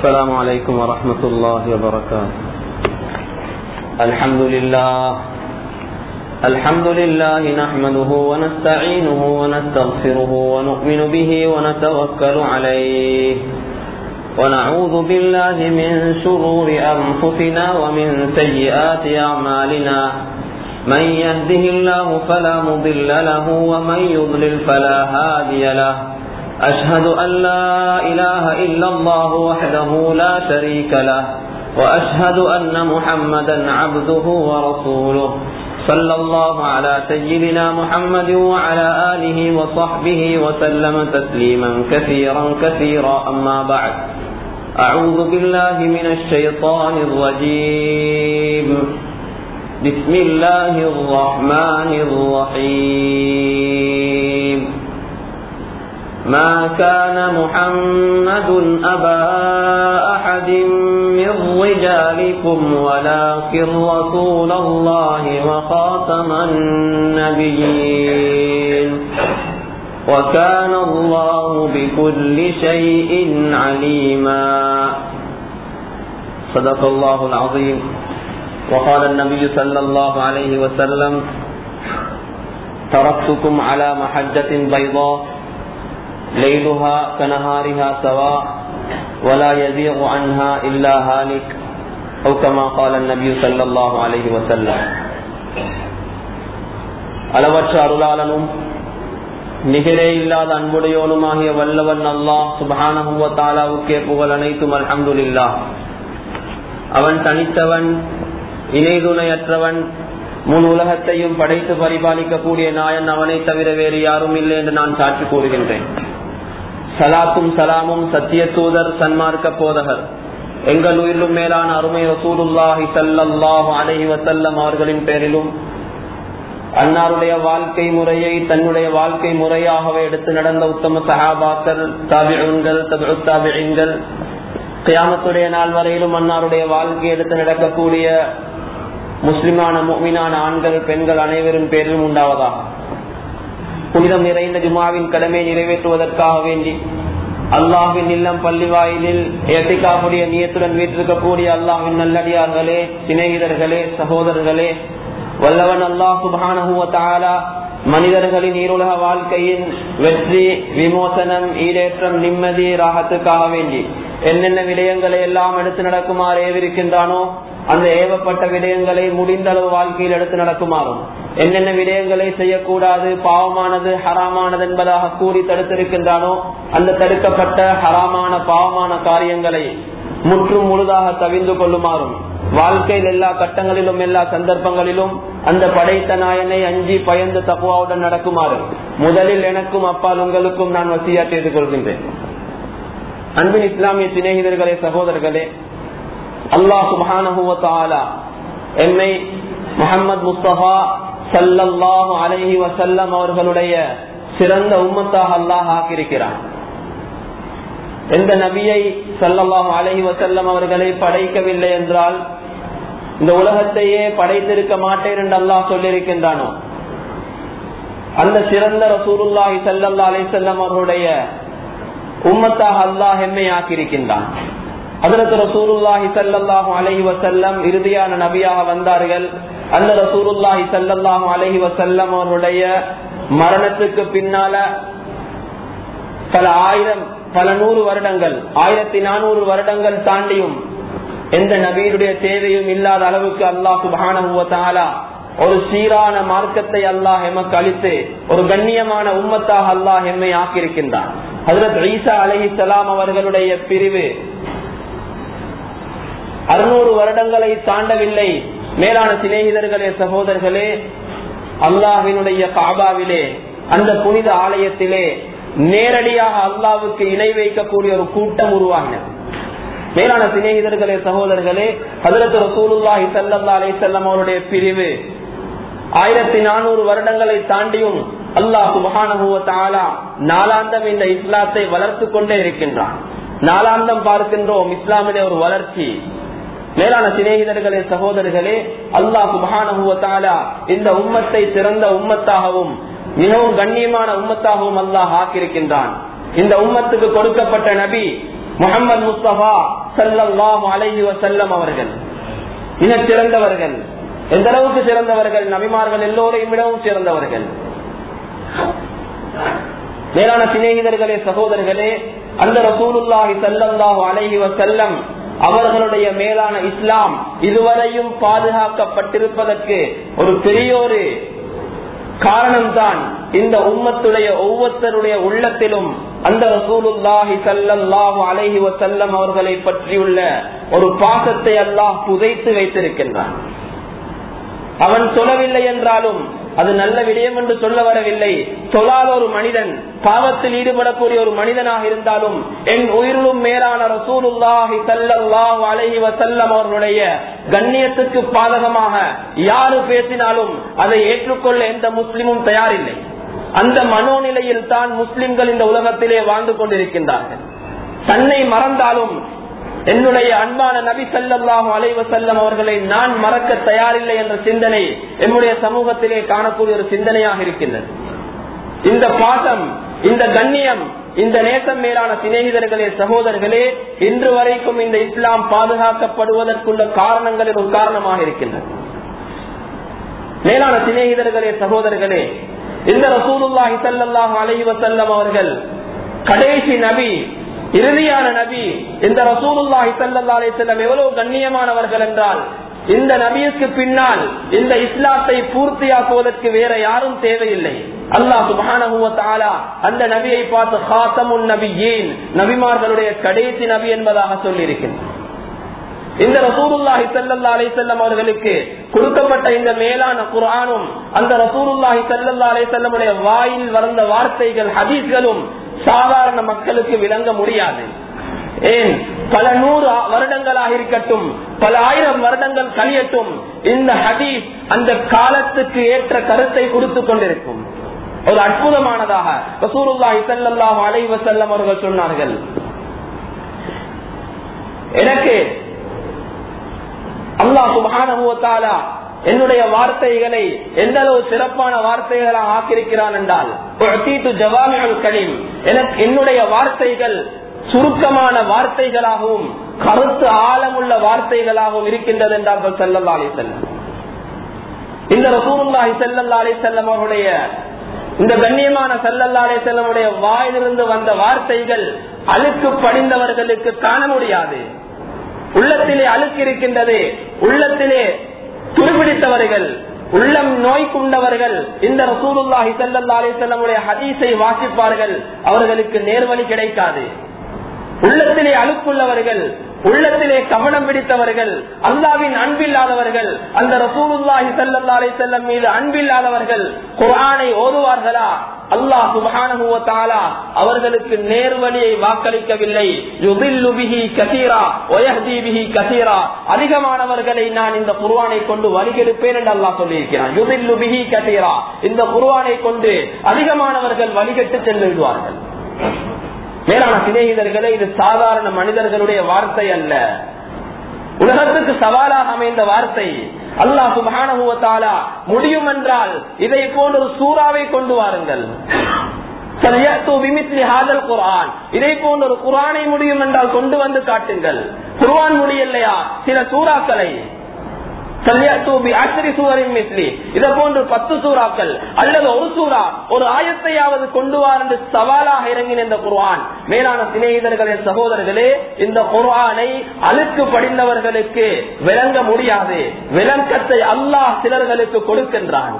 السلام عليكم ورحمة الله وبركاته الحمد لله الحمد لله نحمده ونستعينه ونستغفره ونؤمن به ونتوكل عليه ونعوذ بالله من شرور أنفسنا ومن سيئات أعمالنا من يهده الله فلا مضل له ومن يضلل فلا هادي له أشهد أن لا إله إلا الله وحده لا شريك له وأشهد أن محمدا عبده ورسوله صلى الله على سيدنا محمد وعلى آله وصحبه وسلم تسليما كثيرا كثيرا أما بعد أعوذ بالله من الشيطان الرجيم بسم الله الرحمن الرحيم ما كان محمد أبا أحد من رجالكم ولكن رسول الله وخاتم النبيين وكان الله بكل شيء عليما صدق الله العظيم وقال النبي صلى الله عليه وسلم تركتكم على محجة بيضاء ليلها كنهارها سواء ولا يزيغ عنها إلا هالك أو كما قال النبي صلى الله عليه وسلم அளவற்ற அருளாளனும் நிகரே இல்லாத அன்புடையோனுமாகிய வல்லவன் அல்லாஹ் சுபஹானஹுவத்தாலாவுக்கே புகழ் அனைத்தும் அல்ஹம்துலில்லா அவன் தனித்தவன் இணைதுணையற்றவன் முன் உலகத்தையும் படைத்து பரிபாலிக்கக்கூடிய நாயன் அவனை தவிர வேறு யாரும் இல்லை என்று நான் சாட்சி கூறுகின்றேன் சலாத்தும் சலாமும் சத்திய தூதர் சன்மார்க்க போதகர் எங்கள் உயிரிலும் மேலான அருமை ரசூலுல்லாஹி சல்லாஹு அலஹி வசல்லம் அவர்களின் பேரிலும் அன்னாருடைய வாழ்க்கை முறையை தன்னுடைய வாழ்க்கை முறையாகவே எடுத்து நடந்த உத்தம சஹாபாக்கள் தாபிகள் தாபிகள் கியாமத்துடைய நாள் வரையிலும் அன்னாருடைய வாழ்க்கை எடுத்து நடக்கக்கூடிய முஸ்லிமான மீனான ஆண்கள் பெண்கள் அனைவரும் பேரிலும் உண்டாவதாக புனிதம் நிறைந்த ஜுமாவின் கடமையை நிறைவேற்றுவதற்காக வேண்டி அல்லாஹின் இல்லம் பள்ளி வாயிலில் ஏத்திக்காவுடைய நியத்துடன் வீட்டிருக்கக்கூடிய அல்லாஹின் நல்லடியார்களே சிநேகிதர்களே சகோதரர்களே வல்லவன் அல்லாஹ் சுபானஹுவத்தாலா மனிதர்களின் ஈருலக வாழ்க்கையின் வெற்றி விமோசனம் ஈடேற்றம் நிம்மதி ராகத்துக்காக வேண்டி என்னென்ன விடயங்களை எல்லாம் எடுத்து நடக்குமாறு ஏவிருக்கின்றானோ அந்த ஏவப்பட்ட விடயங்களை முடிந்த அளவு வாழ்க்கையில் எடுத்து நடக்குமாறும் என்னென்ன விடயங்களை செய்யக்கூடாது பாவமானது ஹராமானது என்பதாக கூறி தடுத்திருக்கின்றானோ அந்த தடுக்கப்பட்ட ஹராமான பாவமான காரியங்களை முற்றும் முழுதாக தவிர்ந்து கொள்ளுமாறும் வாழ்க்கையில் எல்லா கட்டங்களிலும் எல்லா சந்தர்ப்பங்களிலும் அந்த படைத்த நாயனை அஞ்சி பயந்து தப்புவாவுடன் நடக்குமாறு முதலில் எனக்கும் அப்பால் உங்களுக்கும் நான் வசியா செய்து கொள்கின்றேன் அன்பின் இஸ்லாமிய சிநேகிதர்களே சகோதரர்களே அல்லாஹ் சுபானஹுவத்தாலா என்னை முகமது முஸ்தபா சல்லல்லாஹு அலஹி வசல்லம் அவர்களுடைய சிறந்த உம்மத்தாக அல்லாஹ் ஆக்கியிருக்கிறான் எந்த நபியை சல்லல்லாஹு அலஹி வசல்லம் அவர்களை படைக்கவில்லை என்றால் இந்த உலகத்தையே படைத்திருக்க மாட்டேன் என்று அல்லாஹ் சொல்லியிருக்கின்றானோ அந்த சிறந்த ரசூருல்லாஹி சல்லல்லா அலி செல்லம் அவர்களுடைய உம்மத்தாக அல்லாஹ் எம்மை ஆக்கியிருக்கின்றான் அதற்கு ரசூருல்லாஹி சல்லாஹு அலஹி வசல்லம் இறுதியான நபியாக வந்தார்கள் அந்த ரசூருல்லாஹி சல்லாஹு அலஹி வசல்லம் அவர்களுடைய மரணத்துக்கு பின்னால பல ஆயிரம் பல நூறு வருடங்கள் ஆயிரத்தி நானூறு வருடங்கள் தாண்டியும் எந்த நபீருடைய தேவையும் இல்லாத அளவுக்கு அல்லாஹ் சுபானா ஒரு சீரான மார்க்கத்தை அல்லாஹ் எமக்கு அளித்து ஒரு கண்ணியமான உம்மத்தாக அல்லாஹ் எம்மை ஆக்கியிருக்கின்றான் ஹசரத் ஈசா அலஹி சலாம் அவர்களுடைய பிரிவு அறுநூறு வருடங்களை தாண்டவில்லை மேலான சிநேகிதர்களே சகோதரர்களே அல்லாஹினுடைய காபாவிலே அந்த புனித ஆலயத்திலே நேரடியாக அல்லாவுக்கு இணை வைக்கக்கூடிய ஒரு கூட்டம் உருவாகினது மேலான சிநேகிதர்களே சகோதரர்களே ஹதரத் ரசூலுல்லாஹி சல்லா அலி செல்லம் அவருடைய பிரிவு ஆயிரத்தி நானூறு வருடங்களை தாண்டியும் அல்லாஹ் சுபஹானஹுவத்தாலா நாலாந்தம் இந்த இஸ்லாத்தை வளர்த்து கொண்டே இருக்கின்றான் நாலாந்தம் பார்க்கின்றோம் இஸ்லாமிலே ஒரு வளர்ச்சி மேலான சிநேகிதர்களே சகோதரர்களே அல்லாஹ் சுபஹானஹுவத்தாலா இந்த உம்மத்தை சிறந்த உம்மத்தாகவும் மிகவும் கண்ணியமான உம்மத்தாகவும் அல்லாஹ் ஆக்கியிருக்கின்றான் இந்த உம்மத்துக்கு கொடுக்கப்பட்ட நபி முகமது முஸ்தபா சல்லாஹ் அலைஹி வசல்லம் அவர்கள் மிக சிறந்தவர்கள் எந்த அளவுக்கு சிறந்தவர்கள் நபிமார்கள் எல்லோரையும் விடவும் சிறந்தவர்கள் மேலான சிநேகிதர்களே சகோதரர்களே அந்த ரசூலுல்லாஹி சல்லல்லாஹு அலைஹி வசல்லம் அவர்களுடைய மேலான இஸ்லாம் இதுவரையும் பாதுகாக்கப்பட்டிருப்பதற்கு ஒரு பெரிய ஒரு காரணம்தான் இந்த உம்மத்துடைய ஒவ்வொருத்தருடைய உள்ளத்திலும் அந்த ரசூலுல்லாஹி சல்லல்லாஹு அலைஹி வசல்லம் அவர்களை பற்றியுள்ள ஒரு பாசத்தை அல்லாஹ் புதைத்து வைத்திருக்கின்றான் அவன் சொல்லவில்லை என்றாலும் அது நல்ல விடயம் என்று சொல்ல வரவில்லை சொல்லாத ஒரு மனிதன் பாவத்தில் ஈடுபடக்கூடிய ஒரு மனிதனாக இருந்தாலும் என் உயிரிலும் மேலான ரசூலுல்லாஹி சல்லல்லாஹு அலைஹி வசல்லம் அவர்களுடைய கண்ணியத்துக்கு பாதகமாக யாரு பேசினாலும் அதை ஏற்றுக்கொள்ள எந்த முஸ்லிமும் தயாரில்லை அந்த மனோநிலையில் தான் முஸ்லிம்கள் இந்த உலகத்திலே வாழ்ந்து கொண்டிருக்கின்றார்கள் தன்னை மறந்தாலும் என்னுடைய அன்பான நபி சல்லாஹு அலைவ செல்லம் அவர்களை நான் மறக்க தயாரில்லை என்ற சிந்தனை என்னுடைய சமூகத்திலே காணக்கூடிய ஒரு சிந்தனையாக இருக்கின்றது இந்த பாசம் இந்த கண்ணியம் இந்த நேசம் மேலான சிநேகிதர்களே சகோதரர்களே இன்று வரைக்கும் இந்த இஸ்லாம் பாதுகாக்கப்படுவதற்குள்ள காரணங்களில் ஒரு காரணமாக இருக்கின்றது மேலான சிநேகிதர்களே சகோதரர்களே இந்த ரசூலுல்லாஹி சல்லாஹு அலைவ செல்லம் அவர்கள் கடைசி நபி இறுதியான நபி இந்த ரசூலுல்லாஹி சல்லா அலிசல்லம் எவ்வளவு கண்ணியமானவர்கள் என்றால் இந்த நபியுக்கு பின்னால் இந்த இஸ்லாத்தை பூர்த்தியாக்குவதற்கு வேற யாரும் தேவையில்லை அல்லாஹ் சுபான அந்த நபியை பார்த்து ஹாத்தமுன் நபி ஏன் நபிமார்களுடைய கடைசி நபி என்பதாக சொல்லியிருக்கின்றார் இந்த ரசூருல்லாஹி சல்லா அலிசல்லம் அவர்களுக்கு கொடுக்கப்பட்ட இந்த மேலான குரானும் அந்த ரசூருல்லாஹி சல்லா அலிசல்லமுடைய வாயில் வளர்ந்த வார்த்தைகள் ஹதீஸ்களும் சாதாரண மக்களுக்கு விளங்க முடியாது ஏன் பல நூறு வருடங்களாக இருக்கட்டும் பல ஆயிரம் வருடங்கள் கழியட்டும் இந்த ஹதீஸ் அந்த காலத்துக்கு ஏற்ற கருத்தை கொடுத்து கொண்டிருக்கும் ஒரு அற்புதமானதாக ரசூருல்லாஹி சல்லாஹ் அலைவசல்லம் அவர்கள் சொன்னார்கள் எனக்கு அல்லாஹ் சுபானுவத்தாலா என்னுடைய வார்த்தைகளை எந்த அளவு சிறப்பான வார்த்தைகளாக ஆக்கியிருக்கிறான் என்றால் கலீம் என்னுடைய வார்த்தைகள் சுருக்கமான வார்த்தைகளாகவும் கருத்து ஆழமுள்ள வார்த்தைகளாகவும் இருக்கின்றது என்றார்கள் செல்லல்லா அலி செல்லம் இந்த ரசூருல்லாஹி செல்லல்லா அலி செல்லம் அவருடைய இந்த கண்ணியமான செல்லல்லா அலி செல்லமுடைய வாயிலிருந்து வந்த வார்த்தைகள் அழுக்கு படிந்தவர்களுக்கு காண முடியாது உள்ளத்திலே அழுக்கு இருக்கின்றது உள்ளத்திலே துருபிடித்தவர்கள் உள்ளம் நோய் கொண்டவர்கள் இந்த ரசூலுல்லாஹி சல்லா அலிசல்லமுடைய ஹதீஸை வாசிப்பார்கள் அவர்களுக்கு நேர்வழி கிடைக்காது உள்ளத்திலே அழுக்குள்ளவர்கள் உள்ளத்திலே கவனம் பிடித்தவர்கள் அல்லாவின் அன்பில்லாதவர்கள் அந்த ரசூலுல்லாஹி சல்லா அலிசல்லம் மீது அன்பில்லாதவர்கள் குரானை ஓதுவார்களா அல்லாஹ் சுபானுவத்தாலா அவர்களுக்கு நேர்வழியை வாக்களிக்கவில்லை அதிகமானவர்களை நான் இந்த குர்வானை கொண்டு வழிகெடுப்பேன் என்று அல்லாஹ் சொல்லியிருக்கிறான் யுபில்லுபிஹி கசீரா இந்த குர்வானை கொண்டு அதிகமானவர்கள் வழிகட்டு சென்று விடுவார்கள் மேலான சிநேகிதர்களே இது சாதாரண மனிதர்களுடைய வார்த்தை அல்ல உலகத்துக்கு சவாலாக அமைந்த வார்த்தை அல்லாஹ் சுபானுவத்தாலா முடியும் என்றால் இதை போன்ற ஒரு சூறாவை கொண்டு வாருங்கள் குரான் இதை போன்ற ஒரு குரானை முடியும் என்றால் கொண்டு வந்து காட்டுங்கள் குர்வான் முடியலையா சில சூறாக்களை இதை போன்று பத்து சூறாக்கள் அல்லது ஒரு சூறா ஒரு ஆயத்தையாவது கொண்டு வாரண்டு சவாலாக இறங்கின இந்த குர்ஆன் மேலான சிநேகிதர்களே சகோதரர்களே இந்த குர்ஆனை அழுக்கு படிந்தவர்களுக்கு விளங்க முடியாது விளக்கத்தை அல்லாஹ் சிலர்களுக்கு கொடுக்கின்றான்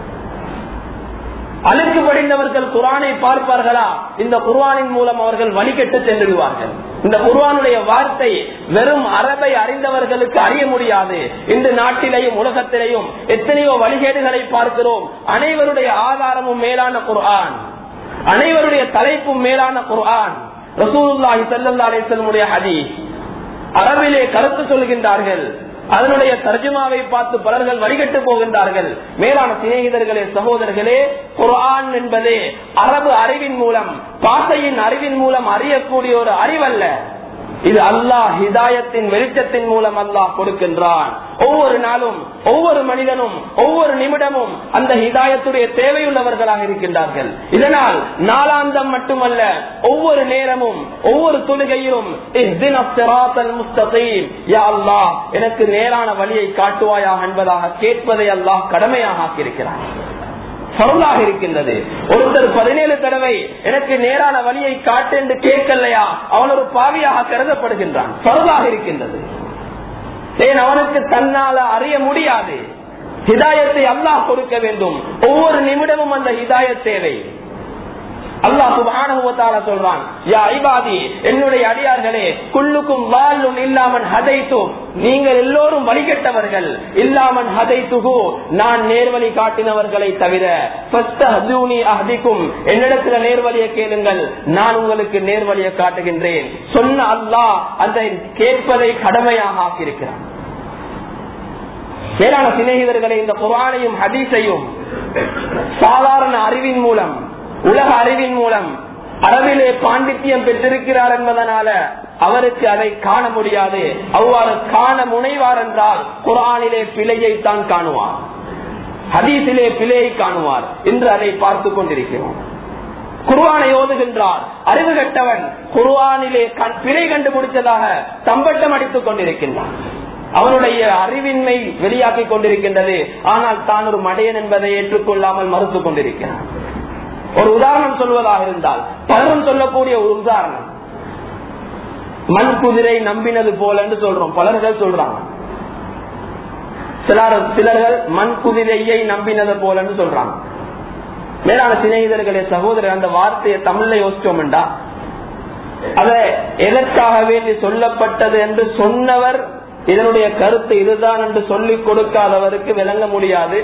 அழுக்கு படிந்தவர்கள் குரானை பார்ப்பார்களா இந்த குர்வானின் மூலம் அவர்கள் வழிகட்டு சென்றுடுவார்கள் இந்த குர்வானுடைய வார்த்தை வெறும் அரபை அறிந்தவர்களுக்கு அறிய முடியாது இந்த நாட்டிலேயும் உலகத்திலேயும் எத்தனையோ வழிகேடுகளை பார்க்கிறோம் அனைவருடைய ஆதாரமும் மேலான குர்ஆன் அனைவருடைய தலைப்பும் மேலான குர்ஆன் ரசூலுல்லாஹி ஸல்லல்லாஹு அலைஹி வஸல்லமுடைய ஹதீஸ் அரபிலே கருத்து சொல்கின்றார்கள் அதனுடைய தர்ஜுமாவை பார்த்து பலர்கள் வழிகட்டு போகின்றார்கள் மேலான சிநேகிதர்களே சகோதரர்களே குர்ஆன் என்பதே அரபு அறிவின் மூலம் பாசையின் அறிவின் மூலம் அறியக்கூடிய ஒரு அறிவல்ல இது அல்லாஹ் ஹிதாயத்தின் வெளிச்சத்தின் மூலம் அல்லாஹ் கொடுக்கின்றான் ஒவ்வொரு நாளும் ஒவ்வொரு மனிதனும் ஒவ்வொரு நிமிடமும் அந்த ஹிதாயத்துடைய தேவையுள்ளவர்களாக இருக்கின்றார்கள் இதனால் நாளாந்தம் மட்டுமல்ல ஒவ்வொரு நேரமும் ஒவ்வொரு தொழுகையிலும் எனக்கு நேரான வழியை காட்டுவாயா என்பதாக கேட்பதை அல்லாஹ் கடமையாக ஆக்கியிருக்கிறான் பொருளாக இருக்கின்றது ஒருத்தர் பதினேழு தடவை எனக்கு நேரான வழியை காட்டு என்று கேட்கலையா அவன் ஒரு பாவியாக கருதப்படுகின்றான் பொருளாக இருக்கின்றது ஏன் அவனுக்கு தன்னால அறிய முடியாது ஹிதாயத்தை அல்லாஹ் கொடுக்க வேண்டும் ஒவ்வொரு நிமிடமும் அந்த ஹிதாயத் தேவை அல்லாஹ் சுபானுவத்தால சொல்றான் யா ஐபாதி என்னுடைய அடியார்களே குள்ளுக்கும் வாழும் இல்லாமன் ஹதைத்தும் நீங்கள் எல்லோரும் வழிகட்டவர்கள் இல்லாமன் ஹதைத்துகு நான் நேர்வழி காட்டினவர்களை தவிர அஹதிக்கும் என்னிடத்துல நேர்வழியை கேளுங்கள் நான் உங்களுக்கு நேர்வழியை காட்டுகின்றேன் சொன்ன அல்லாஹ் அதை கேட்பதை கடமையாக ஆக்கியிருக்கிறான் மேலான சிநேகிதர்களை இந்த குரானையும் ஹதீஸையும் சாதாரண அறிவின் மூலம் உலக அறிவின் மூலம் அளவிலே பாண்டித்யம் பெற்றிருக்கிறார் என்பதனால அவருக்கு அதை காண முடியாது அவ்வாறு காண முனைவார் என்றால் குரானிலே பிழையை தான் காணுவார் ஹதீஸிலே பிழையை காணுவார் என்று அதை பார்த்து கொண்டிருக்கிறோம் குருவானை ஓதுகின்றார் அறிவு கட்டவன் குருவானிலே பிழை கண்டுபிடிச்சதாக தம்பட்டம் அடித்துக் கொண்டிருக்கின்றான் அவனுடைய அறிவின்மை வெளியாக்கிக் கொண்டிருக்கின்றது ஆனால் தான் ஒரு மடையன் என்பதை ஏற்றுக்கொள்ளாமல் மறுத்துக் கொண்டிருக்கிறான் ஒரு உதாரணம் சொல்வதாக இருந்தால் பலரும் சொல்லக்கூடிய ஒரு உதாரணம் மண் குதிரை நம்பினது போல என்று சொல்றோம் பலர்கள் சொல்றாங்க சிலர் சிலர்கள் மண் குதிரையை நம்பினது போலன்னு சொல்றாங்க மேலான சிநேகிதர்களே சகோதரர் அந்த வார்த்தையை தமிழ்ல யோசிச்சோம்டா அத எதற்காக வேண்டி சொல்லப்பட்டது என்று சொன்னவர் இதனுடைய கருத்து இதுதான் என்று சொல்லிக் கொடுக்காதவருக்கு விளங்க முடியாது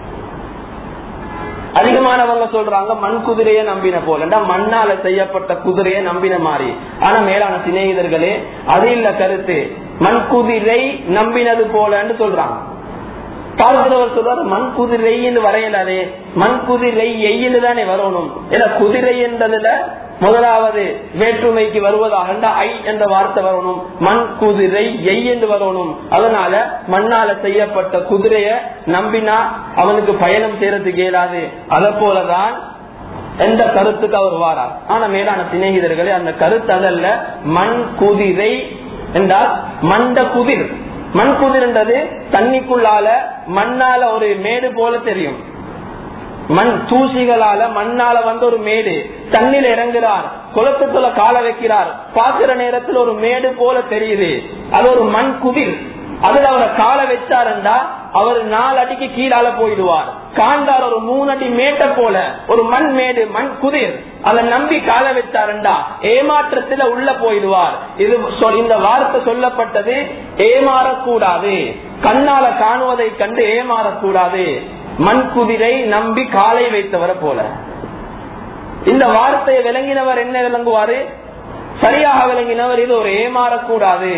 அதிகமானவங்க சொல்றாங்க மண் குதிரையை நம்பின போல மண்ணால செய்யப்பட்ட குதிரையை நம்பின மாதிரி ஆனா மேலான சிநேகிதர்களே அது இல்ல கருத்து மண் குதிரை நம்பினது போலன்னு சொல்றாங்க பார்க்கிறவர் சொல்றாரு மண் குதிரை வரையலாதே மண் குதிரை எய்யின்னு தானே வரணும் ஏன்னா குதிரை என்றதுல முதலாவது வேற்றுமைக்கு வருவதாக ஐ என்ற வார்த்தை வரணும் மண் குதிரை எய் என்று வரணும் அதனால மண்ணால செய்யப்பட்ட குதிரைய நம்பினா அவனுக்கு பயணம் செய்யறதுக்கு இயலாது அத போலதான் எந்த கருத்துக்கு அவர் வாரார் ஆனா மேலான சிநேகிதர்களே அந்த கருத்து அதல்ல மண் குதிரை என்றால் மண்ட குதிர் மண் குதிர்ன்றது தண்ணிக்குள்ளால மண்ணால ஒரு மேடு போல தெரியும் மண் தூசிகளால மண்ணால வந்து ஒரு மேடு தண்ணில இறங்குறார் குளத்துக்குள்ள கால வைக்கிறார் பாக்குற நேரத்தில் ஒரு மேடு போல தெரியுது அது ஒரு மண் குதிர் அதுல அவரை கால வச்சாருண்டா அவர் நாலு அடிக்கு கீழால போயிடுவார் காண்டார் ஒரு மூணு அடி மேட்டை போல ஒரு மண் மேடு மண் குதிர் அதை நம்பி கால வச்சாருண்டா ஏமாற்றத்துல உள்ள போயிடுவார் இது இந்த வார்த்தை சொல்லப்பட்டது ஏமாறக்கூடாது கண்ணால காணுவதை கண்டு ஏமாறக்கூடாது மண் குதிரை நம்பி காலை வைத்தவரை போல இந்த வார்த்தையை விளங்கினவர் என்ன விளங்குவாரு சரியாக விளங்கினவர் இது ஒரு ஏமாறக்கூடாது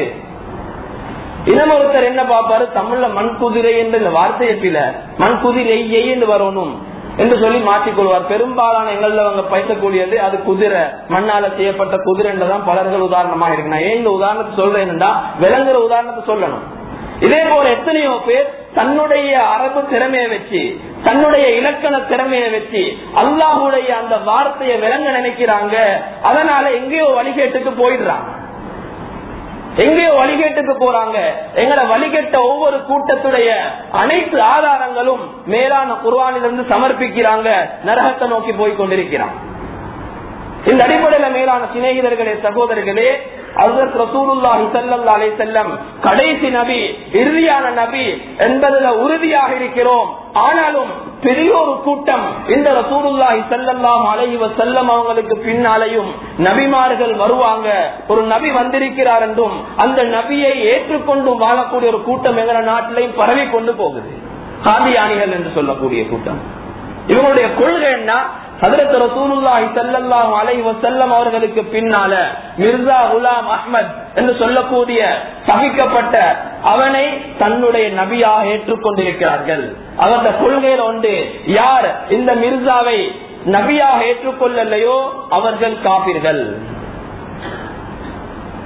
இனம் ஒருத்தர் என்ன பார்ப்பாரு தமிழ்ல மண் குதிரை என்று இந்த வார்த்தையை பில மண் குதிரை என்று வரணும் என்று சொல்லி மாற்றிக்கொள்வார் பெரும்பாலான எங்கள்ல அவங்க பேசக்கூடியது அது குதிரை மண்ணால செய்யப்பட்ட குதிரை என்றுதான் பலர்கள் உதாரணமாக இருக்கு நான் ஏன் இந்த உதாரணத்தை சொல்றேன்னா விளங்குற உதாரணத்தை சொல்லணும் இதே போல எத்தனையோ பேர் தன்னுடைய அரபு திறமையை வச்சு தன்னுடைய இலக்கண திறமையை வச்சு அல்லாஹுடைய அந்த வார்த்தையை விளங்க நினைக்கிறாங்க அதனால எங்கேயோ வழிகேட்டுக்கு போயிடுறாங்க எங்கேயோ வழிகேட்டுக்கு போறாங்க எங்களை வழிகட்ட ஒவ்வொரு கூட்டத்துடைய அனைத்து ஆதாரங்களும் மேலான குர்வானிலிருந்து சமர்ப்பிக்கிறாங்க நரகத்தை நோக்கி போய் கொண்டிருக்கிறான் இந்த அடிப்படையில மேலான சிநேகிதர்களே சகோதரர்களே அசரத் ரசூலுல்லாஹி ஸல்லல்லாஹு அலைஹி வஸல்லம் கடைசி நபி இறுதியான நபி என்பதுல உறுதியாக இருக்கிறோம் ஆனாலும் பெரிய ஒரு கூட்டம் இந்த ரசூலுல்லாஹி ஸல்லல்லாஹு அலைஹி வஸல்லம் அவங்களுக்கு பின்னாலையும் நபிமார்கள் வருவாங்க ஒரு நபி வந்திருக்கிறார் என்றும் அந்த நபியை ஏற்றுக்கொண்டும் வாழக்கூடிய ஒரு கூட்டம் எங்க நாட்டிலையும் பரவி கொண்டு போகுது காதியானிகள் என்று சொல்லக்கூடிய கூட்டம் இவங்களுடைய கொள்கை என்ன ஹதரத் ரசூலுல்லாஹி ஸல்லல்லாஹு அலைஹி வஸல்லம் அவர்களுக்கு பின்னால மிர்சா குலாம் அஹ்மத் என்று சொல்லக்கூடிய சபிக்கப்பட்ட அவனை தன்னுடைய நபியாக ஏற்றுக்கொண்டிருக்கிறார்கள் அவருடைய கொள்கையில் உண்டு யார் இந்த மிர்சாவை நபியாக ஏற்றுக்கொள்ளலையோ அவர்கள் காப்பீர்கள்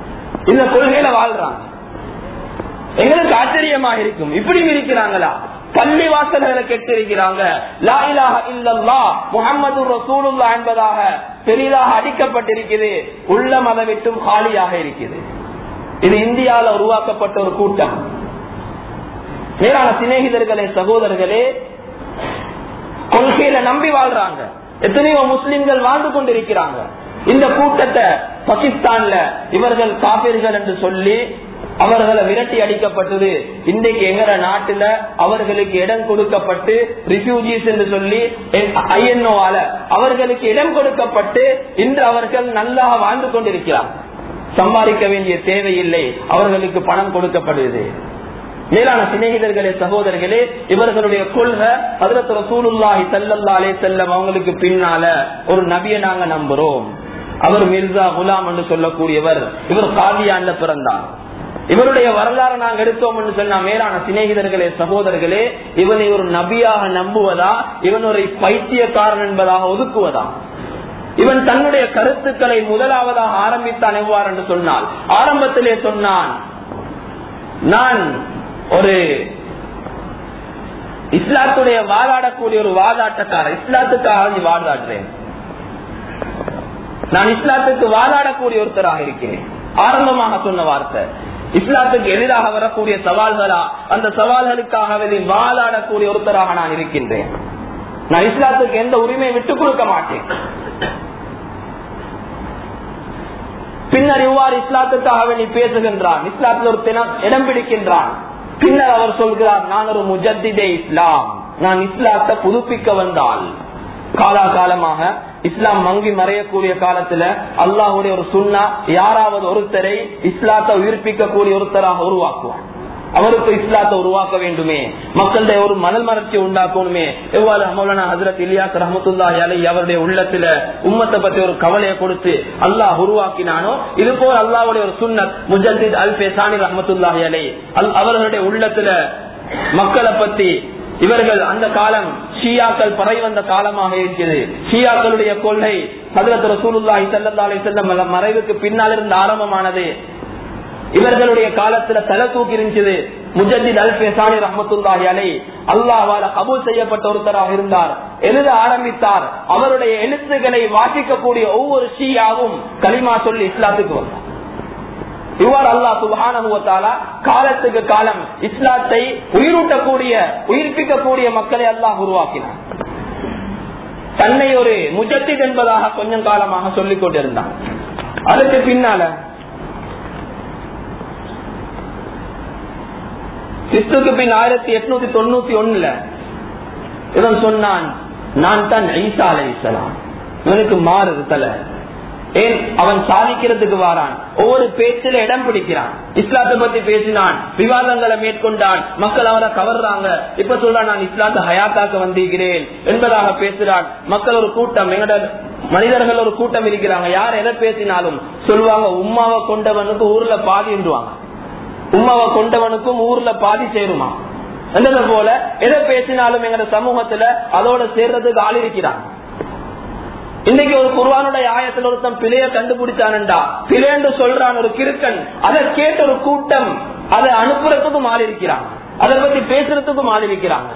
இந்த கொள்கையில வாழ்றாங்க எங்களுக்கு ஆச்சரியமாக இருக்கும் இப்படியும் இருக்கிறாங்களா பள்ளி வாசல்களை கெட்டிருக்கிறாங்க லா இலாஹ இல்லல்லாஹ் முஹம்மது ரசூலுல்லா என்பதாக பெரிதாக அடிக்கப்பட்டிருக்கிறது உள்ள மத விட்டும் காலியாக இருக்குது இது இந்தியாவில் உருவாக்கப்பட்ட ஒரு கூட்டம் மேலான சிநேகிதர்களே சகோதரர்களே கொள்கையில நம்பி வாழ்றாங்க எத்தனையோ முஸ்லிம்கள் வாழ்ந்து கொண்டிருக்கிறாங்க இந்த கூட்டத்தை பாகிஸ்தான்ல இவர்கள் காப்பீர்கள் என்று சொல்லி அவர்களை விரட்டி அடிக்கப்பட்டது இன்றைக்கு எங்கட நாட்டுல அவர்களுக்கு இடம் கொடுக்கப்பட்டு ரிஃப்யூஜிஸ் என்று சொல்லி ஐஎன்ஓவால அவர்களுக்கு இடம் கொடுக்கப்பட்டு இன்று அவர்கள் நல்லா வாழ்ந்து கொண்டிருக்கிறார் சம்பாதிக்க வேண்டிய தேவையில்லை அவர்களுக்கு பணம் கொடுக்கப்படுது மேலான சிநேகிதர்களே சகோதரர்களே இவர்களுடைய கொள்கை அதிரத்துல சூலுல்லாஹி சல்லல்லாலே செல்லம் அவங்களுக்கு பின்னால ஒரு நபியை நாங்க நம்புறோம் அவர் மிர்சா குலாம் என்று சொல்லக்கூடியவர் இவர் காதியாண்ட பிறந்தார் இவருடைய வரலாறு நாங்க எடுத்தோம் என்று சொன்னா மேலான சிநேகிதர்களே சகோதரர்களே இவனை ஒரு நபியாக நம்புவதா இவன் ஒரு பைத்தியக்காரன் என்பதாக ஒதுக்குவதா இவன் தன்னுடைய கருத்துக்களை முதலாவதாக ஆரம்பித்தான் எவ்வாறு என்று சொன்னால் ஆரம்பத்திலே சொன்னான் நான் ஒரு இஸ்லாத்துடைய வாதாடக்கூடிய ஒரு வாதாட்டக்காரர் இஸ்லாத்துக்காக நீ வாதாடுறேன் நான் இஸ்லாத்துக்கு வாதாடக்கூடிய ஒருத்தராக இருக்கிறேன் ஆரம்பமாக சொன்ன வார்த்தை இஸ்லாத்துக்கு எதிராக வரக்கூடிய சவால்களா அந்த சவால்களுக்காக வாதாடக்கூடிய ஒருத்தராக நான் இருக்கின்றேன் நான் இஸ்லாத்துக்கு எந்த உரிமையை விட்டுக் கொடுக்க மாட்டேன் பின்னர் இவ்வாறு இஸ்லாத்துக்காக நீ பேசுகின்றான் இஸ்லாத்தில் ஒரு தினம் இடம் பிடிக்கின்றான் பின்னர் அவர் சொல்கிறார் நான் ஒரு முஜத்திதே இஸ்லாம் நான் இஸ்லாத்தை புதுப்பிக்க வந்தால் காலாகாலமாக இஸ்லாம் மங்கி மறையக்கூடிய காலத்துல அல்லாஹுடைய ஒரு சுண்ணா யாராவது ஒருத்தரை இஸ்லாத்தை உயிர்ப்பிக்கக்கூடிய ஒருத்தராக உருவாக்குவான் அவருக்கு இஸ்லாத்தை உருவாக்க வேண்டுமே மக்களுடைய ஒரு மணல் மலர்ச்சி உண்டாக்கணுமே எவ்வாறு மௌலானா ஹசரத் இலியாஸ் ரஹமத்துல்லாஹி அலை அவருடைய உள்ளத்துல உம்மத்தை பத்தி ஒரு கவலையை கொடுத்து அல்லாஹ் உருவாக்கினானோ இது போல் அல்லாவுடைய ஒரு சுன்னத் முஜத்தித் அல் பேசானி ரஹமத்துல்லாஹி அலை அவர்களுடைய உள்ளத்துல மக்களை பத்தி இவர்கள் அந்த காலம் ஷியாக்கள் பறை வந்த காலமாக இருக்கிறது ஷியாக்களுடைய கொள்கை ஹதரத் ரசூலுல்லாஹி ஸல்லல்லாஹு அலைஹி வஸல்லம் மறைவுக்கு பின்னால் இருந்து ஆரம்பமானது இவர்களுடைய காலத்துல தலை தூக்கி இருந்துச்சு முஜத்தித் அல் பேசானி ரஹமத்துல்லாஹி அலை அல்லாஹால கபூல் செய்யப்பட்ட ஒருத்தராக இருந்தார் எழுத ஆரம்பித்தார் அவருடைய எழுத்துக்களை வாசிக்கக்கூடிய ஒவ்வொரு ஷீயாவும் களிமா சொல்லி இஸ்லாத்துக்கு வந்தார் இவ்வாறு அல்லா சுபானுவத்தாலா காலத்துக்கு காலம் இஸ்லாத்தை உயிரூட்டக்கூடிய உயிர்ப்பிக்கக்கூடிய மக்களை அல்லாஹ் உருவாக்கினார் தன்னை ஒரு முஜத்தித் என்பதாக கொஞ்சம் காலமாக சொல்லிக் கொண்டிருந்தான் அதுக்கு பின்னால கிறிஸ்துக்கு பின் ஆயிரத்தி எட்நூத்தி தொண்ணூத்தி ஒண்ணுல இவன் சொன்னான் நான் தான் ஐசா அலை இஸ்லாம் இவனுக்கு மாறுது தலை ஏன் அவன் சாதிக்கிறதுக்கு வாரான் ஒவ்வொரு பேச்சில இடம் பிடிக்கிறான் இஸ்லாத்தை பத்தி பேசினான் விவாதங்களை மேற்கொண்டான் மக்கள் அவரை கவர்றாங்க இப்ப சொல்றான் நான் இஸ்லாத்தை ஹயாத்தாக்க வந்திருக்கிறேன் என்பதாக பேசுறான் மக்கள் ஒரு கூட்டம் எங்கட மனிதர்கள் ஒரு கூட்டம் இருக்கிறாங்க யார் எதை பேசினாலும் சொல்லுவாங்க உமாவை கொண்டவனுக்கு ஊர்ல பாதின்றுவாங்க உமாவை கொண்டவனுக்கும் ஊர்ல பாதி சேருமா என்றது போல எதை பேசினாலும் எங்க சமூகத்துல அதோட சேர்றதுக்கு ஆள் இருக்கிறான் இன்னைக்கு ஒரு குர்வானுடைய ஆயத்தில் ஒருத்தன் பிழைய கண்டுபிடிச்சானண்டா பிழைன்னு சொல்றான் ஒரு கிறுக்கன் அதை கேட்ட ஒரு கூட்டம் அதை அனுப்புறதுக்கும் ஆள் இருக்கிறாங்க அதை பத்தி பேசுறதுக்கும் ஆள் இருக்கிறாங்க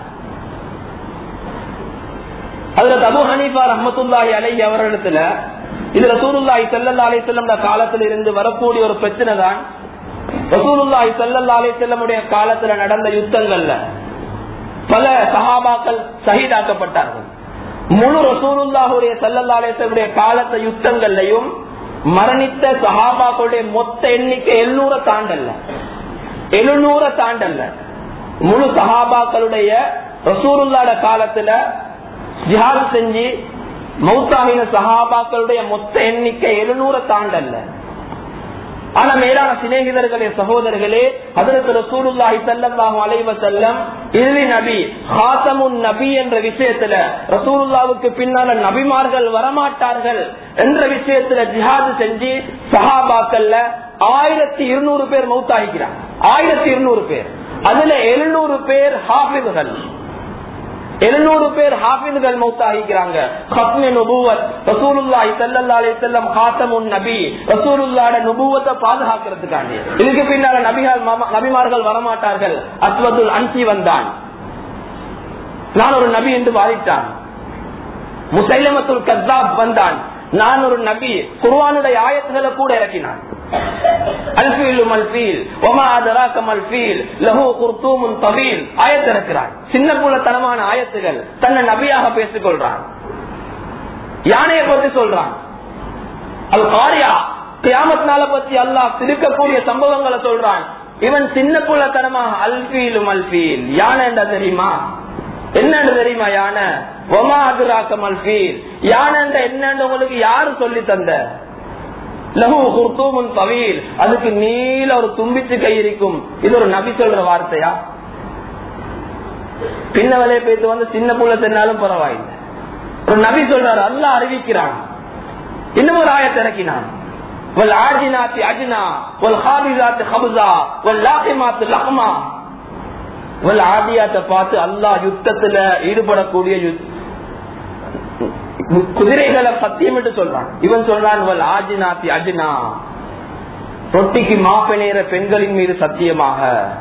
அதுல தபு ஹனீஃபா ரஹமத்துல்லாஹி அலை அவரிடத்துல இதுல சூருல்லாஹி செல்லல்லா அலை செல்லம் காலத்தில் இருந்து வரக்கூடிய ஒரு பிரச்சனை தான் ரசூலுல்லாஹி ஸல்லல்லாஹு அலைஹி வஸல்லமுடைய காலத்துல நடந்த யுத்தங்கள்ல பல சஹாபாக்கள் ஷஹீதாக்கப்பட்டார்கள் முழு ரசூலுல்லாஹுடைய ஸல்லல்லாஹு அலைஹி வஸல்லமுடைய காலத்த யுத்தங்கள்லயும் மரணித்த சஹாபாக்களுடைய மொத்த எண்ணிக்கை எழுநூற தாண்டல்ல எழுநூற தாண்டல்ல முழு சஹாபாக்களுடைய ரசூலுல்லாட காலத்துல ஜிஹாத் செஞ்சு மௌத்தாகின சஹாபாக்களுடைய மொத்த எண்ணிக்கை எழுநூற தாண்டல்ல ஆனா மேலான சிநேகிதர்களே சகோதரர்களே அதற்கு ரசூலுல்லாஹி ஸல்லல்லாஹு அலைஹி வஸல்லம் இறுதி நபி ஹாத்தமுன் நபி என்ற விஷயத்துல ரசூலுல்லாவுக்கு பின்னால நபிமார்கள் வரமாட்டார்கள் என்ற விஷயத்துல ஜிஹாது செஞ்சு சஹாபாக்கள்ல ஆயிரத்தி இருநூறு பேர் மௌத்தாகிக்கிறாங்க ஆயிரத்தி இருநூறு பேர் அதுல எழுநூறு பேர் ஹாஃபிதுகள் எழுநூறு பேர் ஹாஃபிதுகள் மௌத்தாகிக்கிறாங்க ஹத்மே நுபுவத் ரசூலுல்லாஹி ஸல்லல்லாஹு அலைஹி வஸல்லம் காத்தமுன் நபி ரசூலுல்லாஹ்வோட நுபுவத்தை பாதுகாக்கிறதுக்காண்டி இதுக்கு பின்னால நபிகள் மாமா- நபிமார்கள் வரமாட்டார்கள் அஸ்வதுல் அன்சி வந்தான் நான் ஒரு நபி என்று வாதிட்டான் முசைலமத்துல் கத்தாப் வந்தான் நான் ஒரு நபி குர்ஆனுடைய ஆயத்துகளை கூட இறக்கினான் அல்பீல் மல்பீல் ஒமா அதராக மல்பீல் லஹு குர்தூமுன் தவீல் ஆயத்து இறக்கிறான் சின்ன புலத்தனமான ஆயத்துகள் தன்னை நபியாக பேசிக் கொள்றான் யானையை பத்தி சொல்றான் அல் காரியா கியாமத் நாளை பத்தி அல்லாஹ் திருக்கக்கூடிய சம்பவங்களை சொல்றான் இவன் சின்ன புலத்தனமாக அல்பீலும் அல்பீல் யானை என்ன தெரியுமா என்னன்னு தெரியுமா யானை ஒமா அதுராக்கம் அல்பீல் யானை என்னன்னு உங்களுக்கு யாரு சொல்லி தந்த லஹு குர்தூமுன் தவீல் அதுக்கு நீல ஒரு தும்பிச்சு கை இருக்கும் இது ஒரு நபி சொல்ற வார்த்தையா பின்னவலே பேத்து வந்து சின்ன புள்ள தென்னாலும் பரவாயில்லை ஒரு நபி சொல்றாரு அல்லாஹ் அறிவிக்கிறான் இன்னும் ஒரு ஆயத்தை இறக்கினான் والعاجنات عجنا والخابزات خبزا واللاقمات لقما والعاديات பார்த்து அல்லாஹ் யுத்தத்துல ஈடுபடக்கூடிய யுத்- குதிரைகளை சத்தியம் என்று சொல்றான் இவன் சொல்றான் வல் ஆஜினாத்தி அஜினா ரொட்டிக்கு மாப்பிணையிற பெண்களின் மீது சத்தியமாக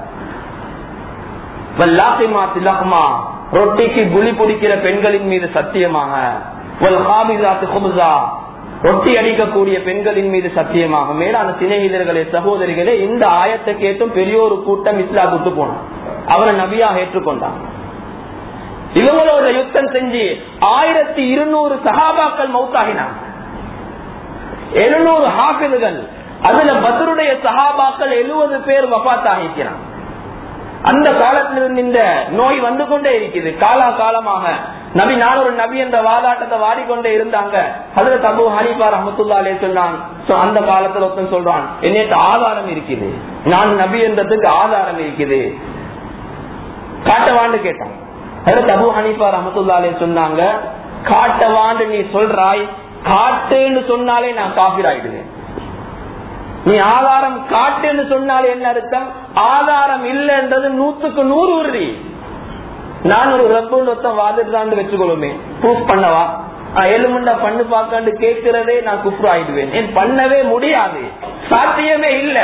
வல்லாசிமாத்தி லஹ்மா ரொட்டிக்கு குழி பிடிக்கிற பெண்களின் மீது சத்தியமாக வல் ஹாபிசாத்து குபுசா ரொட்டி அடிக்கக்கூடிய பெண்களின் மீது சத்தியமாக மேலான சிநேகிதர்களே சகோதரிகளே இந்த ஆயத்தை கேட்டும் பெரிய ஒரு கூட்டம் இஸ்லாத்துக்கு போனான் அவரை நபியாக ஏற்றுக்கொண்டான் இவங்களோட யுத்தம் செஞ்சு ஆயிரத்தி இருநூறு சகாபாக்கள் மௌத்தாகினாங்க எழுநூறு ஹாஃபிதுகள் அதுல பத்ருடைய சகாபாக்கள் எழுபது பேர் வபாத் ஆகிக்கிறான் அந்த காலத்திலிருந்து இந்த நோய் வந்து கொண்டே இருக்குது காலா காலமாக நபி நான் ஒரு நபி என்ற வாதாட்டத்தை வாடிக்கொண்டே இருந்தாங்க அதுல தபு ஹனீபா ரஹமத்துல்லா அலே சொன்னான் So, அந்த காலத்துல ஒருத்தன் சொல்றான் என்னிட்ட ஆதாரம் இருக்குது நான் நபி என்றதுக்கு ஆதாரம் இருக்குது காட்டவான்னு கேட்டான் அதுல தபு ஹனீபா ரஹமத்துல்லா அலே சொன்னாங்க காட்டவான்னு நீ சொல்றாய் காட்டுன்னு சொன்னாலே நான் காபிர் ஆயிடுவேன் நீ ஆதாரம் காட்டுன்னு சொன்னாலே என்ன அர்த்தம் ஆதாரம் இல்லைன்றது நூத்துக்கு நூறு உறுதி நான் ஒரு ரப்புன்னு ஒருத்தன் வாதிடுறான்னு வச்சுக்கொள்ளுமே ப்ரூஃப் பண்ணவா நான் எலுமுண்டா பண்ணு பார்க்காண்டு கேட்கிறதே நான் குப்ரு ஆயிடுவேன் ஏன் பண்ணவே முடியாது சாத்தியமே இல்ல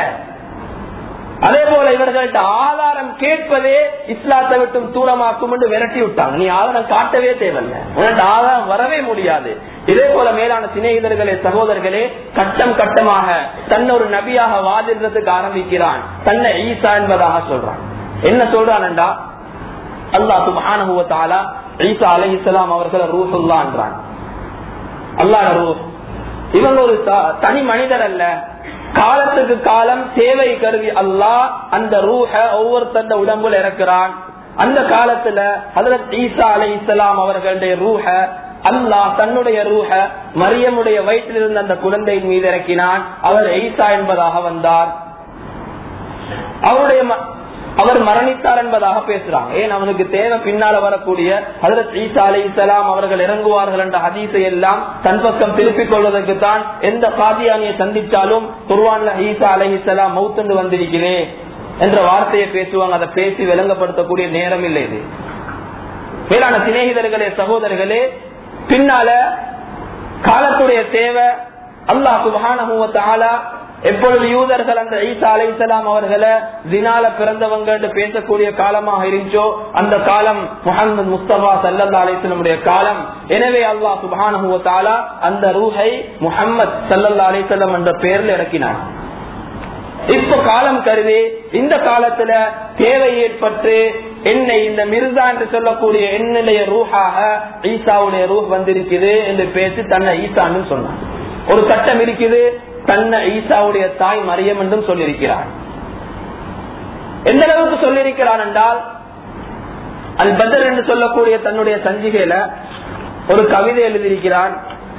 அதே போல இவர்கள்ட்ட ஆதாரம் கேட்பதே இஸ்லாத்தை விட்டும் தூரமாக்கும் என்று விரட்டி விட்டாங்க நீ ஆதாரம் காட்டவே தேவையில்ல உனக்கு ஆதாரம் வரவே முடியாது இதே போல மேலான சிநேகிதர்களே சகோதரர்களே கட்டம் கட்டமாக தன்னை ஒரு நபியாக வாதிடுறதுக்கு ஆரம்பிக்கிறான் தன்னை ஈசா என்பதாக சொல்றான் என்ன சொல்றான்டா அல்லாஹ் சுப்ஹானஹு வ தஆலா ஈசா அலைஹிஸ்ஸலாம் அவர்களை ரூஹுல்லான்றான் அல்லாஹ் ரூஹ் இவங்க ஒரு த- தனி மனிதர் அல்ல காலத்துக்கு காலம் சேவை கருவி அல்லாஹ் அந்த ரூஹ ஒவ்வொருத்தந்த உடம்புல இறக்குறான் அந்த காலத்துல ஹதரத் ஈசா அலை இஸ்லாம் அவர்களுடைய ரூஹ அல்லாஹ் தன்னுடைய ரூஹ மரியமுடைய வயிற்றில் இருந்த அந்த குழந்தையின் மீது இறக்கினான் அவர் ஈசா என்பதாக வந்தார் அவருடைய ம- அவர் மரணித்தார் என்பதாக பேசுறாங்க ஏன் அவனுக்கு தேவை பின்னால வரக்கூடிய ஹதரத் ஈசா அலை இஸ்லாம் அவர்கள் இறங்குவார்கள் என்ற ஹதீஸை எல்லாம் தன் பக்கம் திருப்பிக் கொள்வதற்கு தான் எந்த காதியானியை சந்திச்சாலும் குர்வான்ல ஈசா அலை இஸ்லாம் மௌத்துண்டு வந்திருக்கிறேன் என்ற வார்த்தையை பேசுவாங்க அதை பேசி விளங்கப்படுத்தக்கூடிய நேரம் இல்லை இது மேலான சிநேகிதர்களே சகோதரர்களே பின்னால காலத்துடைய தேவை அல்லாஹ் சுப்ஹானஹு வ தஆலா எப்பொழுது யூதர்கள் அந்த ஈசா அலைஹிஸ்ஸலாம் அவர்களை தினால பிறந்தவங்க என்று பேசக்கூடிய காலமாக இருந்துச்சோ அந்த காலம் முஹம்மது முஸ்தபா சல்லல்லா அலிஸ்லமுடைய காலம் எனவே அல்லாஹ் சுப்ஹானஹு வ தஆலா அந்த ரூஹை முஹம்மத் சல்லல்லா அலிஸ்லம் என்ற பெயரில் இறக்கினார் இப்ப காலம் கருதி இந்த காலத்துல தேவை ஏற்பட்டு என்னை இந்த மிர்சா என்று சொல்லக்கூடிய என்னுடைய ரூஹாக ஈசாவுடைய ரூஹ் வந்திருக்குது என்று பேசி தன்னை ஈசான்னு சொன்னான் ஒரு சட்டம் இருக்குது தன்னை ஈசாவுடைய தாய் மரியம் என்றும் சொல்லியிருக்கிறார் எந்த அளவுக்கு சொல்லியிருக்கிறான் என்றால் அல் பதர் என்று சொல்லக்கூடிய தன்னுடைய சஞ்சிகையில ஒரு கவிதை எழுதியிருக்கிறான்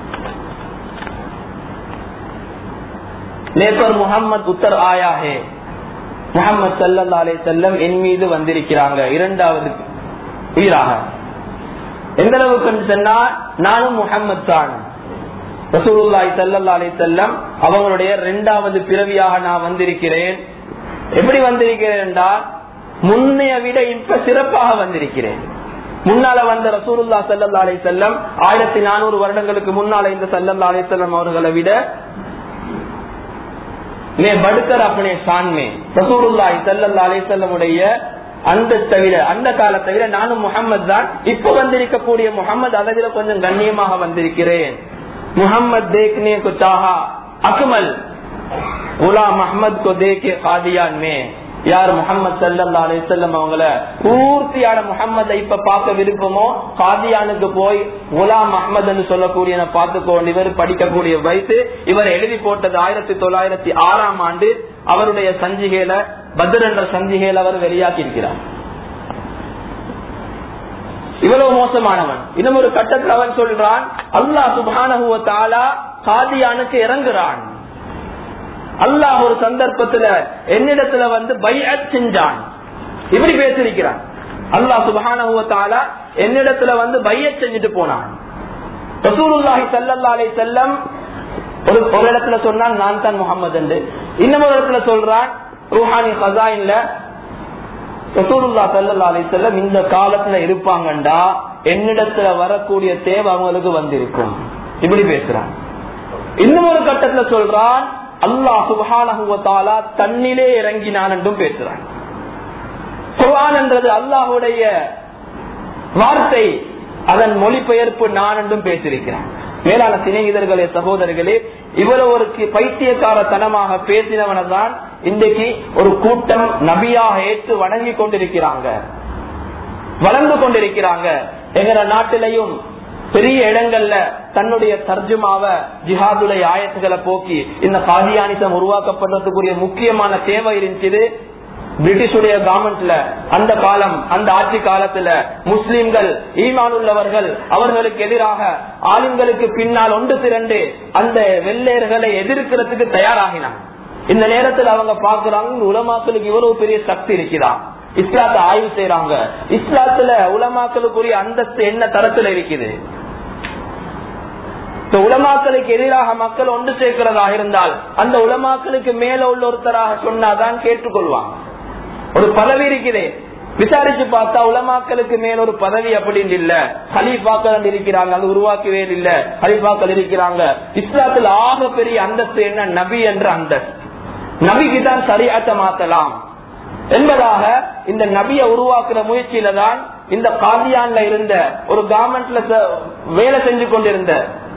நேபர் முகமது உத்தர் ஆயா ஹே முகமது சல்லா அலே செல்லம் என் மீது வந்திருக்கிறாங்க இரண்டாவது உயிராக எந்த அளவுக்கு சொன்னா நானும் முகமது தான் ரசூலுல்லாய் சல்லா அலே செல்லம் அவங்களுடைய இரண்டாவது பிறவியாக நான் வந்திருக்கிறேன் எப்படி வந்திருக்கிறேன் என்றால் முன்னைய விட இப்ப சிறப்பாக வந்திருக்கிறேன் முன்னால வந்த ரசூலுல்லா சல்லா அலி செல்லம் ஆயிரத்தி நானூறு வருடங்களுக்கு முன்னால இந்த சல்லல்லா அலி செல்லம் அவர்களை விட மே படுக்கர் அப்பனே சான்மே ரசூலுல்லாஹி சல்லல்லா அலி செல்லமுடைய அந்த தவிர அந்த காலத்தை விட நானும் முகமது தான் இப்ப வந்திருக்கக்கூடிய முகமது அதை விட கொஞ்சம் கண்ணியமாக வந்திருக்கிறேன் முகமது தேக்னே கு சாஹா அக்மல் குலாம் அஹமத் को देखे कादियान में யார் முகமது சல்லா அலிசல்லம் அவங்கள பூர்த்தியான முகம்மதை இப்ப பார்க்க விருப்பமோ காதியானுக்கு போய் குலாம் அஹமது சொல்லக்கூடிய பார்த்துக்கோண்டு இவர் படிக்கக்கூடிய வயசு இவர் எழுதி போட்டது ஆயிரத்தி தொள்ளாயிரத்தி ஆறாம் ஆண்டு அவருடைய சஞ்சிகையில பத்ர் என்ற சஞ்சிகையில அவர் வெளியாக்கி இருக்கிறார் இவ்வளவு மோசமானவன் இன்னும் ஒரு கட்டத்தில் அவன் சொல்றான் அல்லாஹ் சுபானஹுவ தாலா காதியானுக்கு இறங்குறான் அல்லாஹ் ஒரு சந்தர்ப்பத்துல என்னிடத்துல வந்து பைஅத் செஞ்சான் இப்படி பேசிருக்கிறான் அல்லாஹ் சுபஹானஹுவத்தால என்னிடத்துல வந்து பையத் செஞ்சுட்டு போனான் ரசூலுல்லாஹி ஸல்லல்லாஹு அலைஹி வஸல்லம் ஒரு ஒரு இடத்துல சொன்னான் நான் தான் முகமது என்று இன்னும் ஒரு இடத்துல சொல்றான் ரூஹானி ஹசாயின்ல ரசூலுல்லா ஸல்லல்லாஹு அலைஹி வஸல்லம் இந்த காலத்துல இருப்பாங்கண்டா என்னிடத்துல வரக்கூடிய தேவை அவங்களுக்கு வந்திருக்கும் இப்படி பேசுறான் இன்னும் ஒரு கட்டத்துல சொல்றான் அல்லாஹ் சுபஹானஹுவத்தாலா தன்னிலே இறங்கினான் என்றும் பேசுறான் குர்ஆன் என்றது அல்லாஹுடைய வார்த்தை அதன் மொழிபெயர்ப்பு நான் என்றும் பேசியிருக்கிறான் மேலான சிநேகிதர்களே சகோதரர்களே இவ்வளவு ஒரு பைத்தியக்காரத்தனமாக பேசினவன தான் இன்றைக்கு ஒரு கூட்டம் நபியாக ஏற்று வணங்கி கொண்டிருக்கிறாங்க வளர்ந்து கொண்டிருக்கிறாங்க எங்கட நாட்டிலையும் பெரிய இடங்கள்ல தன்னுடைய தர்ஜுமாவ ஜிஹாதுடைய ஆயத்துகளை போக்கி இந்த காதியானிசம் உருவாக்கப்படுறதுக்குரிய முக்கியமான தேவை இருந்துச்சு பிரிட்டிஷுடைய கவர்மெண்ட்ல அந்த காலம் அந்த ஆட்சி காலத்துல முஸ்லிம்கள் ஈமான் உள்ளவர்கள் அவர்களுக்கு எதிராக ஆளுங்களுக்கு பின்னால் ஒன்று திரண்டு அந்த வெள்ளையர்களை எதிர்க்கிறதுக்கு தயாராகினான் இந்த நேரத்தில் அவங்க பாக்குறாங்க உலமாக்களுக்கு இவ்வளவு பெரிய சக்தி இருக்கிறான் இஸ்லாத்தை ஆய்வு செய்யறாங்க இஸ்லாத்துல உலமாக்களுக்குரிய அந்தஸ்து என்ன தரத்துல இருக்குது உலமாக்களுக்கு எதிராக மக்கள் ஒன்று சேர்க்கிறதாக இருந்தால் அந்த உலமாக்களுக்கு மேல உள்ள ஒருத்தராக சொன்னாதான் கேட்டுக்கொள்வாங்க ஒரு பதவி இருக்குது விசாரிச்சு பார்த்தா உலமாக்களுக்கு மேல ஒரு பதவி அப்படின்னு இல்ல ஹலீஃபாக்கள் இருக்கிறாங்க அது உருவாக்கவே இல்ல ஹலீஃபாக்கள் இருக்கிறாங்க இஸ்லாத்துல ஆக பெரிய அந்தஸ்து என்ன நபி என்ற அந்தஸ்து நபிக்கு தான் சரியாத்த மாத்தலாம் என்பதாக இந்த நபியை உருவாக்குற முயற்சியில தான் இந்த காதியான்ல இருந்த ஒரு கவர்மெண்ட்ல வேலை செஞ்சு கொண்டிருந்த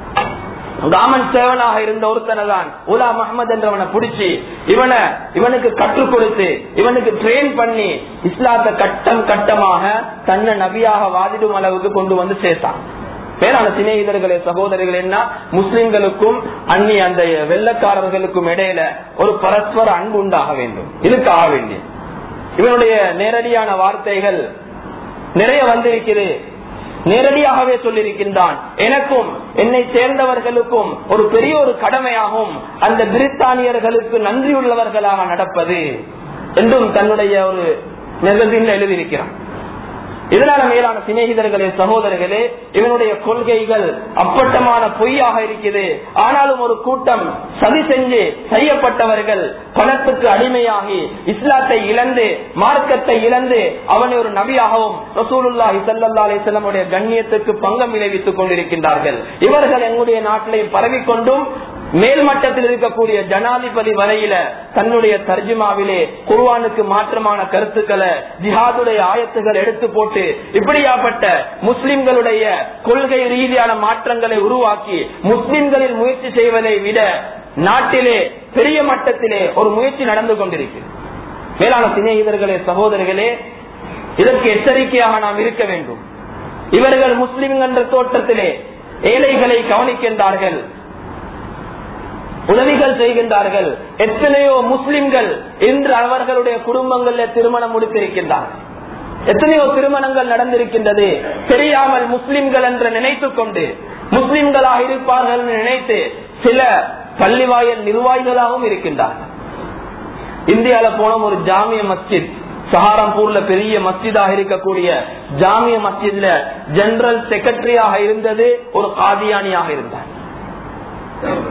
காமன் சேவனாக இருந்த ஒருத்தனை தான் உலா மஹமது என்றவனை பிடிச்சி இவனை இவனுக்கு கற்றுக் கொடுத்து இவனுக்கு ட்ரெயின் பண்ணி இஸ்லாத்த கட்டம் கட்டமாக தன்னை நபியாக வாதிடும் அளவுக்கு கொண்டு வந்து சேர்த்தான் பேரான சிநேகிதர்களே சகோதரிகள் என்ன முஸ்லிம்களுக்கும் அந்நி அந்த வெள்ளக்காரர்களுக்கும் இடையில ஒரு பரஸ்பர அன்பு உண்டாக வேண்டும் இதுக்கு ஆக வேண்டிய இவனுடைய நேரடியான வார்த்தைகள் நிறைய வந்திருக்கிறது நேரடியாகவே சொல்லியிருக்கின்றான் எனக்கும் என்னை சேர்ந்தவர்களுக்கும் ஒரு பெரிய ஒரு கடமையாகும் அந்த பிரித்தானியர்களுக்கு நன்றியுள்ளவர்களாக நடப்பது என்றும் தன்னுடைய ஒரு நெகதில் எழுதியிருக்கிறான் இதனால மேலான சிநேகிதர்களே சகோதரர்களே இவனுடைய கொள்கைகள் அப்பட்டமான பொய்யாக இருக்குது ஆனாலும் ஒரு கூட்டம் சதி செஞ்சு செய்யப்பட்டவர்கள் பணத்துக்கு அடிமையாகி இஸ்லாத்தை இழந்து மார்க்கத்தை இழந்து அவனை ஒரு நபியாகவும் ரசூலுல்லாஹி சல்லா அலிசல்லமுடைய கண்ணியத்துக்கு பங்கம் விளைவித்துக் கொண்டிருக்கின்றார்கள் இவர்கள் எங்களுடைய நாட்டிலே பரவிக்கொண்டும் மேல் மட்டத்தில் இருக்கக்கூடிய ஜனாதிபதி வரையில தன்னுடைய தர்ஜுமாவிலே குர்வானுக்கு மாற்றமான கருத்துக்களை ஜிஹாதுடைய ஆயத்துகள் எடுத்து போட்டு இப்படியாப்பட்ட முஸ்லிம்களுடைய கொள்கை ரீதியான மாற்றங்களை உருவாக்கி முஸ்லிம்களில் முயற்சி செய்வதை விட நாட்டிலே பெரிய மட்டத்திலே ஒரு முயற்சி நடந்து கொண்டிருக்கிறது மேலான சிநேகிதர்களே சகோதரர்களே இதற்கு எச்சரிக்கையாக நாம் இருக்க வேண்டும் இவர்கள் முஸ்லிம் என்ற தோற்றத்திலே ஏழைகளை கவனிக்கின்றார்கள் உதவிகள் செய்கின்றார்கள் எத்தனையோ முஸ்லிம்கள் இன்று அவர்களுடைய குடும்பங்களில் திருமணம் முடித்திருக்கின்றார்கள் எத்தனையோ திருமணங்கள் நடந்திருக்கின்றது தெரியாமல் முஸ்லிம்கள் என்று நினைத்துக் கொண்டு முஸ்லிம்களாக இருப்பார்கள் என்று நினைத்து சில பள்ளிவாயல் நிர்வாகிகளாகவும் இருக்கின்றார்கள் இந்தியால போன ஒரு ஜாமிய மஸ்ஜித் சஹாரம்பூர்ல பெரிய மஸ்ஜிதாக இருக்கக்கூடிய ஜாமிய மஸ்ஜித்ல ஜெனரல் செக்ரட்டரியாக இருந்தது ஒரு காதியானியாக இருந்தார்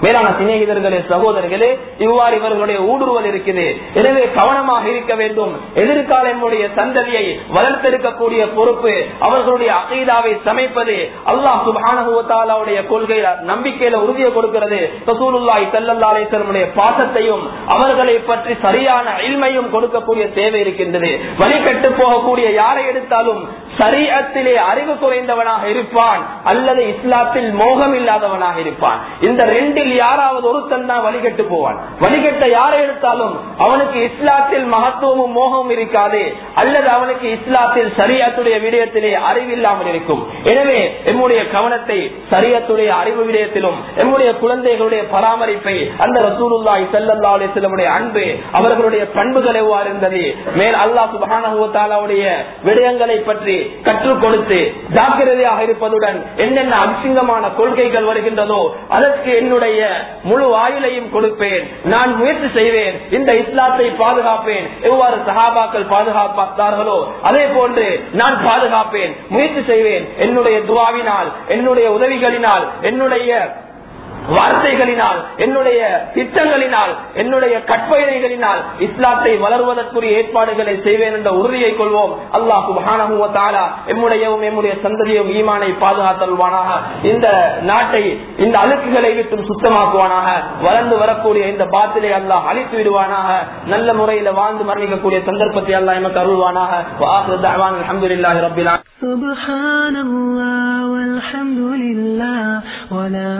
மேலான சிநேகிதர்களே சகோதரர்களே இவ்வாறு இவர்களுடைய ஊடுருவல் இருக்குது எனவே கவனமாக இருக்க வேண்டும் எதிர்கால நம்முடைய சந்ததியை வளர்த்தெடுக்கக்கூடிய பொறுப்பு அவர்களுடைய அகைதாவை சமைப்பது அல்லாஹ் சுபானுடைய கொள்கை நம்பிக்கையில உறுதியை கொடுக்கிறது ரசூலுல்லாஹி ஸல்லல்லாஹு அலைஹி வஸல்லமுடைய பாசத்தையும் அவர்களை பற்றி சரியான இல்மையும் கொடுக்கக்கூடிய தேவை இருக்கின்றது வழிகட்டு போகக்கூடிய யாரை எடுத்தாலும் சரீரத்திலே அறிவு குறைந்தவனாக இருப்பான் அல்லது இஸ்லாத்தில் மோகம் இல்லாதவனாக இருப்பான் இந்த ரெண்டில் யாராவது ஒருத்தன் தான் வழிகட்டு போவான் வழிகட்ட யாரை எடுத்தாலும் அவனுக்கு இஸ்லாத்தில் மகத்துவமும் மோகமும் இருக்காது அல்லது அவனுக்கு இஸ்லாத்தில் சரியத்துடைய விடயத்திலே அறிவில்லாமல் இருக்கும் எனவே எம்முடைய கவனத்தை சரியத்துடைய அறிவு விடயத்திலும் எம்முடைய குழந்தைகளுடைய பராமரிப்பை அந்த ரசூலுல்லாஹி ஸல்லல்லாஹு அலைஹி வஸல்லமுடைய அன்பு அவர்களுடைய பண்புகள் எவ்வாறு இருந்தது மேல் அல்லாஹ் சுப்ஹானஹு வ தஆலாவுடைய விடயங்களை பற்றி கற்றுக் கொடுத்து ஜாக்கிரதையாக இருப்பதுடன் என்னென்ன அசிங்கமான கொள்கைகள் வருகின்றதோ அதற்கு என்னுடைய முழு ஆயுளையும் கொடுப்பேன் நான் முயற்சி செய்வேன் இந்த இஸ்லாத்தை பாதுகாப்பேன் எவ்வாறு சஹாபாக்கள் பாதுகாப்பார்களோ அதே போன்று நான் பாதுகாப்பேன் முயற்சி செய்வேன் என்னுடைய துவாவினால் என்னுடைய உதவிகளினால் என்னுடைய வார்த்தைகளினால் என்னுடைய திட்டங்களினால் என்னுடைய கற்பனைகளினால் இஸ்லாத்தை வளர்வதற்குரிய ஏற்பாடுகளை செய்வேன் என்ற உறுதியை கொள்வோம் அல்லாஹ் சுபானா எம்முடையவும் எம்முடைய சந்ததியும் ஈமானை பாதுகாத்தல்வானாக இந்த நாட்டை இந்த அழுக்குகளை விட்டும் சுத்தமாக்குவானாக வளர்ந்து வரக்கூடிய இந்த பாத்திலை அல்லாஹ் அழித்து விடுவானாக நல்ல முறையில வாழ்ந்து மரணிக்கக்கூடிய சந்தர்ப்பத்தை அல்லாஹ் எமக்கு அருள்வானாக அலமதுல்லாஹி ரபிலா سبحان الله والحمد لله ولا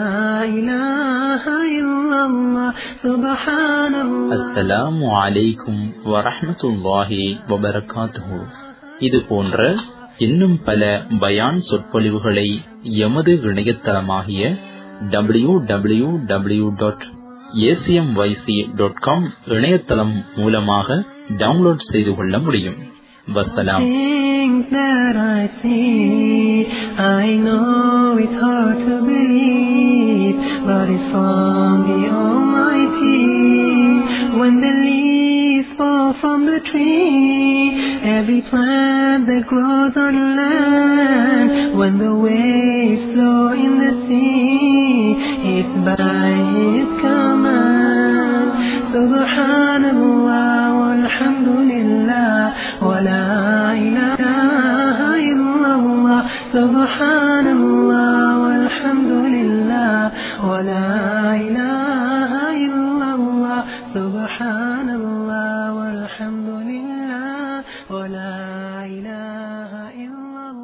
إله إلا الله سبحان الله அஸ்ஸலாமு அலைக்கும் வரஹ்மத்துல்லாஹி வபரகாத்துஹு இது போன்ற இன்னும் பல பயான் சொற்பொழிவுகளை எமது இணையதளமாகிய W W W dot ACMYC dot com இணையதளம் மூலமாக டவுன்லோட் செய்து கொள்ள முடியும் வசலாம் Things that I see, I know it's hard to believe, but it's from the Almighty. When the leaves fall from the tree, every plant that grows on land, when the waves flow in the sea, it's by His command. Subhanallah walhamdulillah wa la ilaha illallah. Subhanallah walhamdulillah wa la ilaha illallah. Subhanallah walhamdulillah wa la ilaha illallah.